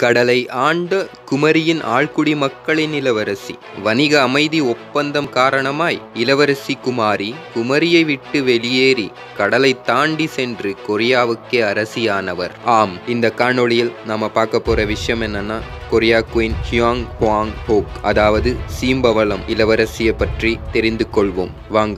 கடலை ஆண்ட குமரியின் ஆழ்குடி மக்களின் இளவரசி வணிக அமைதி ஒப்பந்தம் காரணமாய் இளவரசி குமாரி குமரியை விட்டு வெளியேறி கடலை தாண்டி சென்று கொரியாவுக்கே அரசியானவர் ஆம் இந்த காணொளியில் நாம பார்க்க போற விஷயம் என்னன்னா கொரியா குயின் ஹியாங் ஹுவாங் ஹோக் அதாவது சீம்பவளம் இளவரசியை பற்றி தெரிந்து கொள்வோம் வாங்க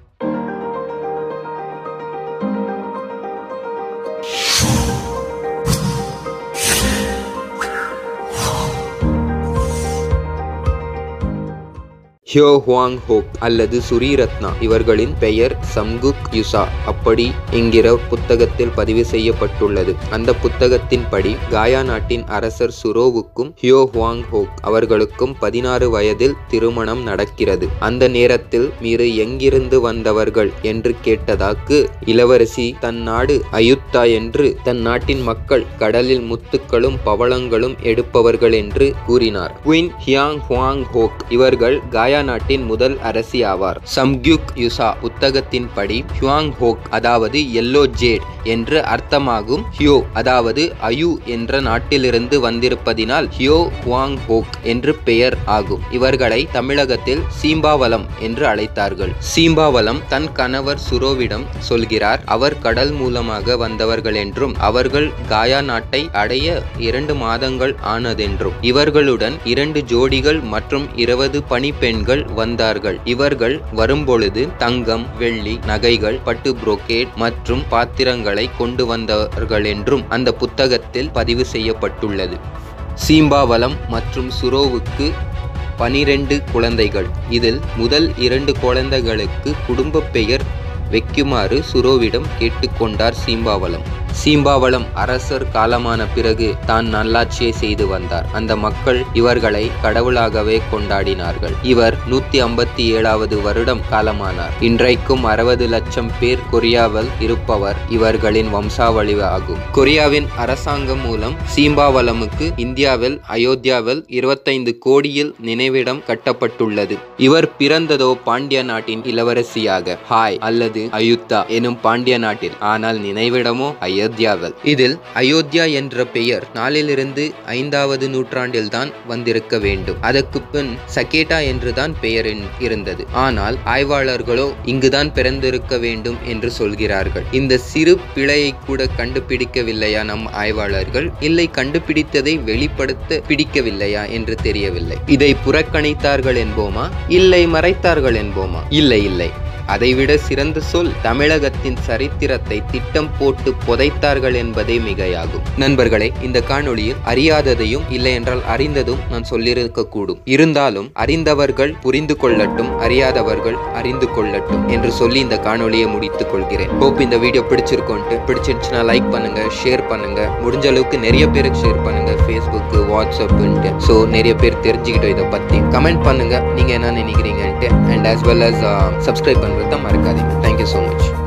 ஹியோ ஹுவாங் ஹோக் அல்லது சுரீரத்னா இவர்களின் பெயர் சம்குக் யுசா அப்படி என்கிற புத்தகத்தில் பதிவு செய்யப்பட்டுள்ளது அந்த புத்தகத்தின்படி காயா நாட்டின் அரசர் சுரோவுக்கும் ஹியோ ஹுவாங் ஹோக் அவர்களுக்கும் பதினாறு வயதில் திருமணம் நடக்கிறது அந்த நேரத்தில் மீறு எங்கிருந்து வந்தவர்கள் என்று கேட்டதாக்கு இளவரசி தன் நாடு அயுத்தா என்று தன் நாட்டின் மக்கள் கடலில் முத்துக்களும் பவளங்களும் எடுப்பவர்கள் என்று கூறினார் குயின் ஹியாங் ஹுவாங் ஹோக் இவர்கள் காயா நாட்டின் முதல் அரசி ஆவார் சம்க்யுக் யுசா புத்தகத்தின்படி ஹுவாங் ஹோக் அதாவது எல்லோ ஜேட் என்று அர்த்தமாகும் ஹியோ அதாவது அயு என்ற நாட்டிலிருந்து வந்திருப்பதினால் ஹியோ ஹுவாங் ஹோக் என்று பெயர் ஆகும் இவர்களை தமிழகத்தில் சீம்பாவலம் என்று அழைத்தார்கள் சீம்பாவலம் தன் கணவர் சுரோவிடம் சொல்கிறார் அவர் கடல் மூலமாக வந்தவர்கள் என்றும் அவர்கள் காயா நாட்டை அடைய இரண்டு மாதங்கள் ஆனதென்றும் இவர்களுடன் இரண்டு ஜோடிகள் மற்றும் இருபது பணிப்பெண்கள் வந்தார்கள் இவர்கள் வரும்பொழுது தங்கம் வெள்ளி நகைகள் பட்டு புரோக்கேட் மற்றும் பாத்திரங்களை கொண்டு வந்தவர்கள் என்றும் அந்த புத்தகத்தில் பதிவு செய்யப்பட்டுள்ளது சீம்பாவலம் மற்றும் சுரோவுக்கு பனிரெண்டு குழந்தைகள் இதில் முதல் இரண்டு குழந்தைகளுக்கு குடும்ப பெயர் வைக்குமாறு சுரோவிடம் கேட்டுக்கொண்டார் சீம்பாவலம் சீம்பாவளம் அரசர் காலமான பிறகு தான் நல்லாட்சியை செய்து வந்தார் அந்த மக்கள் இவர்களை கடவுளாகவே கொண்டாடினார்கள் இவர் நூத்தி ஐம்பத்தி ஏழாவது வருடம் காலமானார் இன்றைக்கும் அறுபது லட்சம் பேர் கொரியாவில் இருப்பவர் இவர்களின் வம்சாவளி ஆகும் கொரியாவின் அரசாங்கம் மூலம் சீம்பாவளமுக்கு இந்தியாவில் அயோத்தியாவில் இருபத்தைந்து கோடியில் நினைவிடம் கட்டப்பட்டுள்ளது இவர் பிறந்ததோ பாண்டிய நாட்டின் இளவரசியாக ஹாய் அல்லது அயுத்தா எனும் பாண்டிய நாட்டில் ஆனால் நினைவிடமோ அயோத்தியாவில் இதில் அயோத்தியா என்ற பெயர் நாளிலிருந்து ஐந்தாவது நூற்றாண்டில் தான் வந்திருக்க வேண்டும் அதற்கு பின் சகேட்டா என்றுதான் பெயர் இருந்தது ஆனால் ஆய்வாளர்களோ இங்குதான் பிறந்திருக்க வேண்டும் என்று சொல்கிறார்கள் இந்த சிறு பிழையை கூட கண்டுபிடிக்கவில்லையா நம் ஆய்வாளர்கள் இல்லை கண்டுபிடித்ததை வெளிப்படுத்த பிடிக்கவில்லையா என்று தெரியவில்லை இதை புறக்கணித்தார்கள் என்போமா இல்லை மறைத்தார்கள் என்போமா இல்லை இல்லை அதைவிட சிறந்த சொல் தமிழகத்தின் சரித்திரத்தை திட்டம் போட்டு புதைத்தார்கள் என்பதே மிகையாகும் நண்பர்களே இந்த காணொளியில் அறியாததையும் இல்லை என்றால் அறிந்ததும் நான் சொல்லியிருக்க கூடும் இருந்தாலும் அறிந்தவர்கள் புரிந்து கொள்ளட்டும் அறியாதவர்கள் அறிந்து கொள்ளட்டும் என்று சொல்லி இந்த காணொளியை முடித்துக் கொள்கிறேன் ஹோப் இந்த வீடியோ பிடிச்சிருக்கோன்ட்டு பிடிச்சிருச்சுன்னா லைக் பண்ணுங்க ஷேர் பண்ணுங்க முடிஞ்ச அளவுக்கு நிறைய பேருக்கு ஷேர் பண்ணுங்க ஃபேஸ்புக்கு வாட்ஸ்அப்புன்ட்டு ஸோ நிறைய பேர் தெரிஞ்சுக்கிட்டோம் இதை பற்றி கமெண்ட் பண்ணுங்க நீங்க என்ன நினைக்கிறீங்கன்ட்டு and as well as subscribe பண்ணுறத மறக்காதீங்க தேங்க்யூ ஸோ மச்